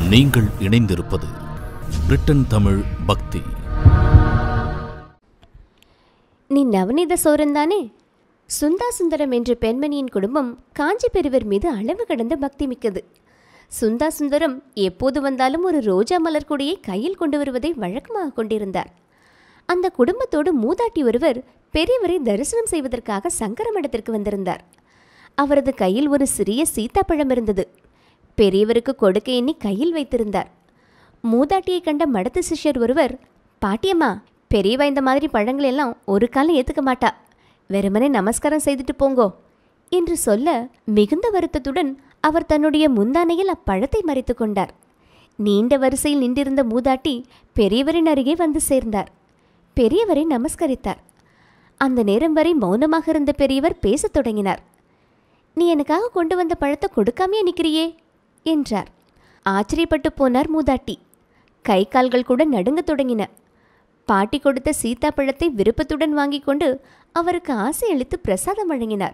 நீங்கள் இணைந்திருப்பது பிரிட்டன் தமிழ் பக்தி நீ நவநீத சோரன் தானே சுந்தா சுந்தரம் என்ற பெண்மணியின் குடும்பம் காஞ்சி பெருவர் மீது அளவு கடந்த பக்தி மிக்கது சுந்தா சுந்தரம் எப்போது வந்தாலும் ஒரு ரோஜா மலர் கொடியை கையில் கொண்டு வருவதை வழக்கமாக கொண்டிருந்தார் அந்த குடும்பத்தோடு மூதாட்டி ஒருவர் பெரியவரை தரிசனம் செய்வதற்காக சங்கர மடத்திற்கு வந்திருந்தார் அவரது கையில் ஒரு சிறிய சீத்தாப்பழம் இருந்தது பெரியவருக்கு கொடுக்க எண்ணி கையில் வைத்திருந்தார் மூதாட்டியை கண்ட மடத்து சிஷ்யர் ஒருவர் பாட்டியம்மா பெரியவா இந்த மாதிரி பழங்கள் எல்லாம் ஒரு காலம் ஏத்துக்க மாட்டா வெறுமனே நமஸ்காரம் செய்துட்டு போங்கோ என்று சொல்ல மிகுந்த வருத்தத்துடன் அவர் தன்னுடைய முந்தானையில் அப்பழத்தை மறைத்து கொண்டார் நீண்ட வரிசையில் நின்றிருந்த மூதாட்டி பெரியவரின் அருகே வந்து சேர்ந்தார் பெரியவரை நமஸ்கரித்தார் அந்த நேரம் வரை மௌனமாக இருந்த பெரியவர் பேசத் தொடங்கினார் நீ எனக்காக கொண்டு வந்த பழத்தை கொடுக்காமையே நிற்கிறியே என்றார் ஆச்சரியப்பட்டு போனார் மூதாட்டி கை கால்கள் கூட நடுங்கத் தொடங்கின பாட்டி கொடுத்த சீத்தாப்பழத்தை விருப்பத்துடன் வாங்கிக் கொண்டு அவருக்கு ஆசை அளித்து பிரசாதம் வழங்கினார்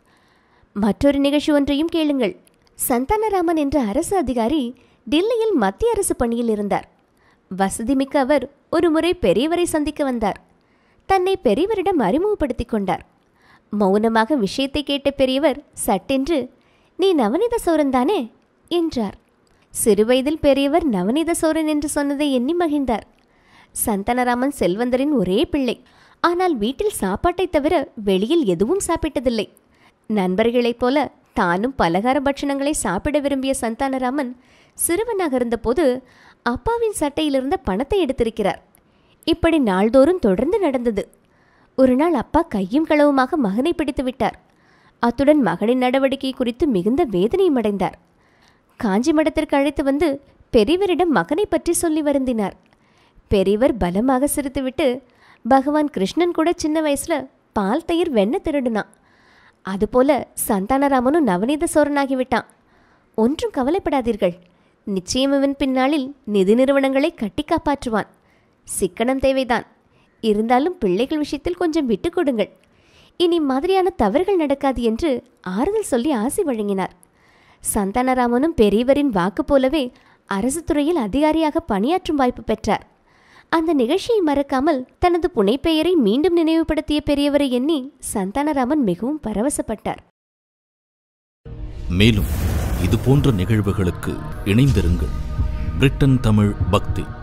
மற்றொரு நிகழ்ச்சி ஒன்றையும் கேளுங்கள் சந்தானராமன் என்ற அரசு அதிகாரி டில்லியில் மத்திய அரசு பணியில் இருந்தார் வசதிமிக்க அவர் ஒரு முறை பெரியவரை சந்திக்க வந்தார் தன்னை பெரியவரிடம் அறிமுகப்படுத்திக் கொண்டார் மௌனமாக விஷயத்தை கேட்ட பெரியவர் சட்டென்று நீ நவநீத சோரன் தானே என்றார் சிறுவயதில் பெரியவர் நவநீத சோரன் என்று சொன்னதை எண்ணி மகிழ்ந்தார் சந்தனராமன் செல்வந்தரின் ஒரே பிள்ளை ஆனால் வீட்டில் சாப்பாட்டை தவிர வெளியில் எதுவும் சாப்பிட்டதில்லை நண்பர்களைப் போல தானும் பலகார பட்சணங்களை சாப்பிட விரும்பிய சந்தானராமன் சிறுவனாக இருந்தபோது அப்பாவின் சட்டையிலிருந்த பணத்தை எடுத்திருக்கிறார் இப்படி நாள்தோறும் தொடர்ந்து நடந்தது ஒரு நாள் அப்பா கையும் களவுமாக மகனை பிடித்து விட்டார் அத்துடன் மகனின் நடவடிக்கை குறித்து மிகுந்த வேதனையும் அடைந்தார் காஞ்சி மடத்திற்கு அழைத்து வந்து பெரியவரிடம் மகனை பற்றி சொல்லி வருந்தினார் பெரியவர் பலமாக சிரித்துவிட்டு பகவான் கிருஷ்ணன் கூட சின்ன வயசுல பால் தயிர் வெண்ணெய் திருடுனான் அதுபோல சந்தானராமனும் நவநீத சோரனாகிவிட்டான் ஒன்றும் கவலைப்படாதீர்கள் நிச்சயம் இவன் பின்னாளில் நிதி நிறுவனங்களை கட்டி காப்பாற்றுவான் சிக்கனம் தேவைதான் இருந்தாலும் பிள்ளைகள் விஷயத்தில் கொஞ்சம் விட்டு கொடுங்கள் இனி மாதிரியான தவறுகள் நடக்காது என்று ஆறுதல் சொல்லி ஆசி வழங்கினார் சந்தானராமனும் பெரியவரின் வாக்கு போலவே அரசு துறையில் அதிகாரியாக பணியாற்றும் வாய்ப்பு பெற்றார் அந்த நிகழ்ச்சியை மறக்காமல் தனது புனைப்பெயரை மீண்டும் நினைவுபடுத்திய பெரியவரை எண்ணி சந்தானராமன் மிகவும் பரவசப்பட்டார் மேலும் இது போன்ற நிகழ்வுகளுக்கு இணைந்திருங்கள் பிரிட்டன் தமிழ் பக்தி